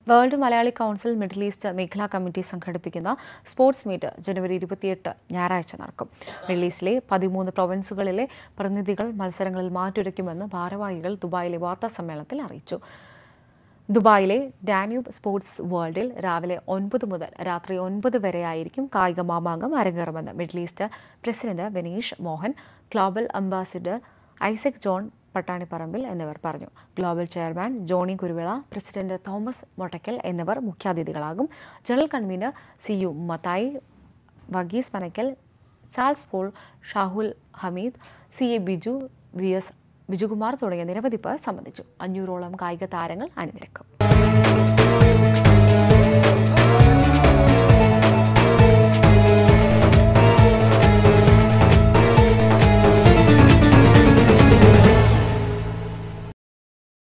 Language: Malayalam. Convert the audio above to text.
world Malayali council middle east മേഖലാ കമ്മിറ്റി സംഘടിപ്പിക്കുന്ന സ്പോർട്സ് മീറ്റ് ജനുവരി ഇരുപത്തിയെട്ട് ഞായറാഴ്ച നടക്കും മിഡിൽ ഈസ്റ്റിലെ പതിമൂന്ന് പ്രൊവിൻസുകളിലെ പ്രതിനിധികൾ മത്സരങ്ങളിൽ മാറ്റുരയ്ക്കുമെന്ന് ഭാരവാഹികൾ ദുബായിലെ വാർത്താ സമ്മേളനത്തിൽ അറിയിച്ചു ദുബായിലെ ഡാന്യൂബ് സ്പോർട്സ് വേൾഡിൽ രാവിലെ ഒൻപത് മുതൽ രാത്രി ഒൻപത് വരെ ആയിരിക്കും കായിക മാമാങ്കം അരങ്ങേറുമെന്ന് middle east president Vineesh Mohan global ambassador Isaac John Pattanipparambil എന്നിവർ പറഞ്ഞു global chairman Johnny Kuruvila president Thomas Mottakkal എന്നിവർ മുഖ്യാതിഥികളാകും general convener C U Mathai Varghese Panakkal Charles Paul Shahul Hameed C A Biju V S Bijukumar തുടങ്ങിയ നിരവധി പേർ സംബന്ധിച്ചു അഞ്ഞൂറോളം കായിക താരങ്ങൾ അണിനിരക്കും